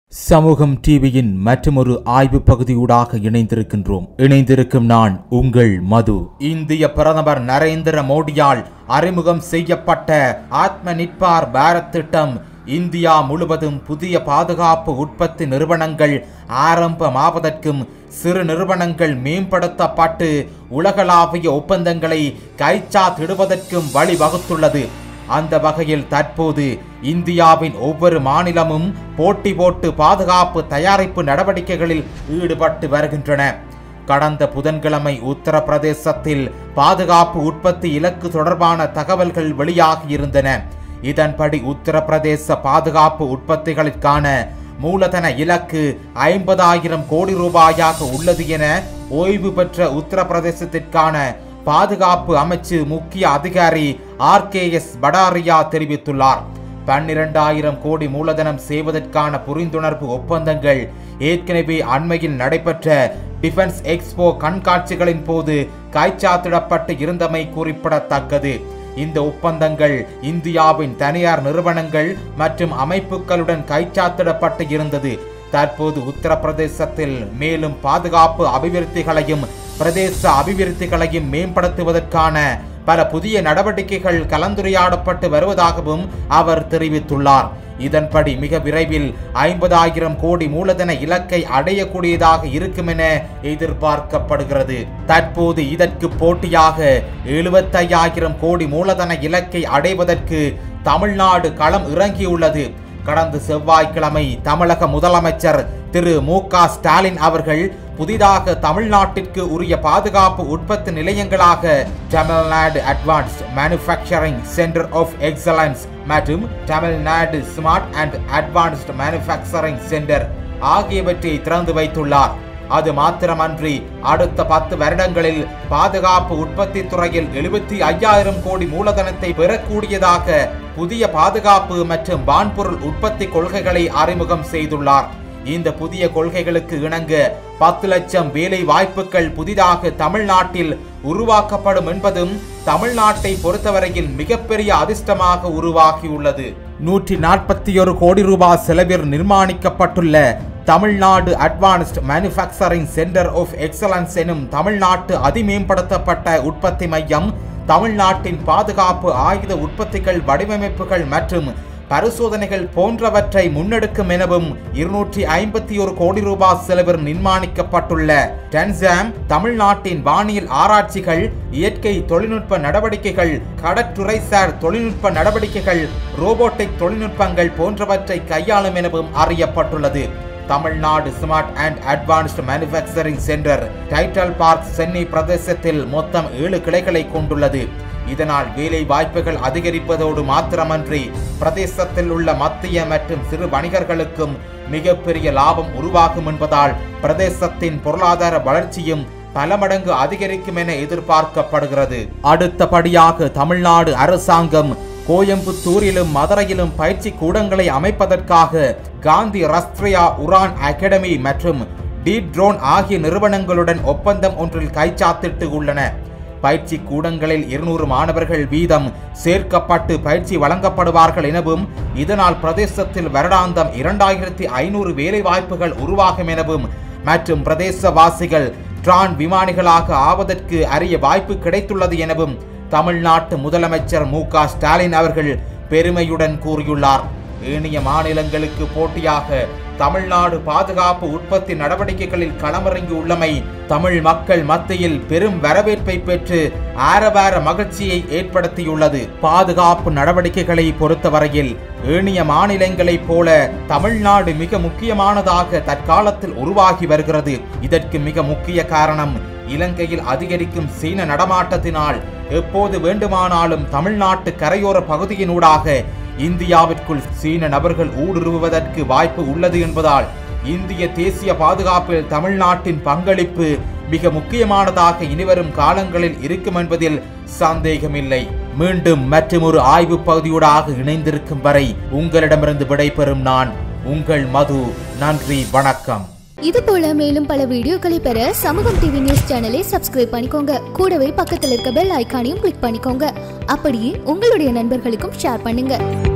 சமூகம் டிவியின் மற்றொரு ஆய்வு பகுதியூடாக இணைந்திருக்கின்றோம் இணைந்திருக்கும் நான் உங்கள் மது இந்திய பிரதமர் நரேந்திர மோடியால் அறிமுகம் செய்யப்பட்ட ஆத்ம நிட்பார் பாரத் திட்டம் இந்தியா முழுவதும் புதிய பாதுகாப்பு உற்பத்தி நிறுவனங்கள் ஆரம்பமாவதற்கும் சிறு நிறுவனங்கள் மேம்படுத்தப்பட்டு உலகளாவிய ஒப்பந்தங்களை கைச்சாத்திடுவதற்கும் வழிவகுத்துள்ளது அந்த வகையில் தற்போது இந்தியாவின் ஒவ்வொரு மாநிலமும் போட்டி போட்டு பாதுகாப்பு தயாரிப்பு நடவடிக்கைகளில் ஈடுபட்டு வருகின்றன கடந்த புதன்கிழமை உத்தரப்பிரதேசத்தில் பாதுகாப்பு உற்பத்தி இலக்கு தொடர்பான தகவல்கள் வெளியாகியிருந்தன இதன்படி உத்தரப்பிரதேச பாதுகாப்பு உற்பத்திகளுக்கான மூலதன இலக்கு ஐம்பதாயிரம் கோடி ரூபாயாக உள்ளது என ஓய்வு பெற்ற உத்தரப்பிரதேசத்திற்கான பாதுகாப்பு அமைச்சு முக்கிய அதிகாரி ஆர் கே எஸ் படாரியா தெரிவித்துள்ளார் பன்னிரண்டாயிரம் கோடி மூலதனம் செய்வதற்கான புரிந்துணர்வு ஒப்பந்தங்கள் ஏற்கனவே அண்மையில் நடைபெற்ற டிஃபென்ஸ் எக்ஸ்போ கண்காட்சிகளின் போது கைச்சாத்திடப்பட்டு இருந்தமை குறிப்பிடத்தக்கது இந்த ஒப்பந்தங்கள் இந்தியாவின் தனியார் நிறுவனங்கள் மற்றும் அமைப்புகளுடன் கைச்சாத்திடப்பட்டு இருந்தது தற்போது உத்தரப்பிரதேசத்தில் மேலும் பாதுகாப்பு அபிவிருத்திகளையும் பிரதேச அபிவிருத்திகளையும் மேம்படுத்துவதற்கான பல புதிய நடவடிக்கைகள் கலந்துரையாடப்பட்டு வருவதாகவும் அவர் தெரிவித்துள்ளார் இதன்படி மிக விரைவில் ஐம்பதாயிரம் கோடி மூலதன இலக்கை அடையக்கூடியதாக இருக்கும் என எதிர்பார்க்கப்படுகிறது தற்போது இதற்கு போட்டியாக எழுபத்தையாயிரம் கோடி மூலதன இலக்கை அடைவதற்கு தமிழ்நாடு களம் இறங்கியுள்ளது கடந்த செவ்வாய்க்கிழமை தமிழக முதலமைச்சர் திரு மு க ஸ்டாலின் அவர்கள் புதிதாக தமிழ்நாட்டிற்கு உரிய பாதுகாப்பு உற்பத்தி நிலையங்களாக Tamil Nadu advanced manufacturing centre of excellence மற்றும் Tamil Nadu smart and advanced manufacturing centre ஆகியவற்றை திறந்து வைத்துள்ளார் அது மாத்திரமன்றி அடுத்த பத்து வருடங்களில் பாதுகாப்பு உற்பத்தி துறையில் எழுபத்தி ஐயாயிரம் கோடி மூலதனத்தை பெறக்கூடியதாக புதிய பாதுகாப்பு மற்றும் வான்பொருள் உற்பத்தி கொள்கைகளை அறிமுகம் செய்துள்ளார் இந்த புதிய கொள்கைகளுக்கு இணங்க பத்து லட்சம் வேலை வாய்ப்புகள் புதிதாக தமிழ்நாட்டில் உருவாக்கப்படும் என்பதும் தமிழ்நாட்டை பொறுத்தவரையில் மிகப்பெரிய அதிர்ஷ்டமாக உருவாகியுள்ளது நூற்றி நாற்பத்தி ஒரு கோடி ரூபாய் செலவில் நிர்மாணிக்கப்பட்டுள்ள Tamil Nadu advanced manufacturing centre of excellence எனும் தமிழ்நாட்டு அதிமேம்படுத்தப்பட்ட உற்பத்தி மையம் தமிழ்நாட்டின் பாதுகாப்பு ஆயுத உற்பத்திகள் வடிவமைப்புகள் மற்றும் பரிசோதனைகள் போன்றவற்றை முன்னெடுக்கும் எனவும் இருநூற்றி ஐம்பத்தி ஒரு கோடி ரூபாய் செலவில் நிர்மாணிக்கப்பட்டுள்ள டென்சாம் தமிழ்நாட்டின் வானியல் ஆராய்ச்சிகள் இயற்கை தொழில்நுட்ப நடவடிக்கைகள் கடற்றுறைசார் தொழில்நுட்ப நடவடிக்கைகள் ரோபோட்டிக் தொழில்நுட்பங்கள் போன்றவற்றை கையாளும் எனவும் அறியப்பட்டுள்ளது Tamil Nadu smart and advanced manufacturing centre Tidel park Chennai பிரதேசத்தில் மொத்தம் ஏழு கிளைகளை கொண்டுள்ளது இதனால் வேலை வாய்ப்புகள் அதிகரிப்பதோடு மாத்திரமன்றி பிரதேசத்தில் உள்ள மத்திய மற்றும் சிறு வணிகர்களுக்கும் மிகப்பெரிய லாபம் உருவாகும் என்பதால் பிரதேசத்தின் பொருளாதார வளர்ச்சியும் பல மடங்கு அதிகரிக்கும் என எதிர்பார்க்கப்படுகிறது அடுத்தபடியாக தமிழ்நாடு அரசாங்கம் கோயம்புத்தூரிலும் மதுரையிலும் பயிற்சி கூடங்களை அமைப்பதற்காக காந்தி ரஸ்ட்ரியா உரான் அகாடமி மற்றும் டி ட்ரோன் ஆகிய நிறுவனங்களுடன் ஒப்பந்தம் ஒன்றில் கைச்சாத்திட்டு உள்ளன பயிற்சி கூடங்களில் இருநூறு மாணவர்கள் வீதம் சேர்க்கப்பட்டு பயிற்சி வழங்கப்படுவார்கள் எனவும் இதனால் பிரதேசத்தில் வருடாந்தம் இரண்டாயிரத்தி ஐநூறு வேலை வாய்ப்புகள் உருவாகும் எனவும் மற்றும் பிரதேசவாசிகள் ட்ரான் விமானிகளாக ஆவதற்கு அரிய வாய்ப்பு கிடைத்துள்ளது எனவும் தமிழ்நாட்டு முதலமைச்சர் மு க ஸ்டாலின் அவர்கள் பெருமையுடன் கூறியுள்ளார் ஏனைய மாநிலங்களுக்கு போட்டியாக தமிழ்நாடு பாதுகாப்பு உற்பத்தி நடவடிக்கைகளில் களமிறங்கி உள்ளமை தமிழ் மக்கள் மத்தியில் பெரும் வரவேற்பை பெற்று ஆரவார மகிழ்ச்சியை ஏற்படுத்தியுள்ளது பாதுகாப்பு நடவடிக்கைகளை பொறுத்தவரையில் ஏனைய மாநிலங்களைப் போல தமிழ்நாடு மிக முக்கியமானதாக தற்காலத்தில் உருவாகி வருகிறது இதற்கு மிக முக்கிய காரணம் இலங்கையில் அதிகரிக்கும் சீன நடமாட்டத்தினால் எப்போது வேண்டுமானாலும் தமிழ்நாட்டு கரையோர பகுதியினூடாக இந்தியாவிற்குள் சீன நபர்கள் ஊடுருவுவதற்கு வாய்ப்பு உள்ளது என்பதால் இந்திய தேசிய பாதுகாப்பில் தமிழ்நாட்டின் பங்களிப்பு மிக முக்கியமானதாக இனிவரும் காலங்களில் இருக்கும் என்பதில் சந்தேகமில்லை மீண்டும் மற்றொரு ஆய்வு பகுதியூடாக இணைந்திருக்கும் வரை உங்களிடமிருந்து விடைபெறும் நான் உங்கள் மது நன்றி வணக்கம் இது போல மேலும் பல வீடியோக்களை பெற சமூகம் டிவி நியூஸ் சேனலை சப்ஸ்கிரைப் பண்ணிக்கோங்க கூடவே பக்கத்தில் இருக்க பெல் ஐகானையும் கிளிக் பண்ணிக்கோங்க அப்படியே உங்களுடைய நண்பர்களுக்கும் ஷேர் பண்ணுங்க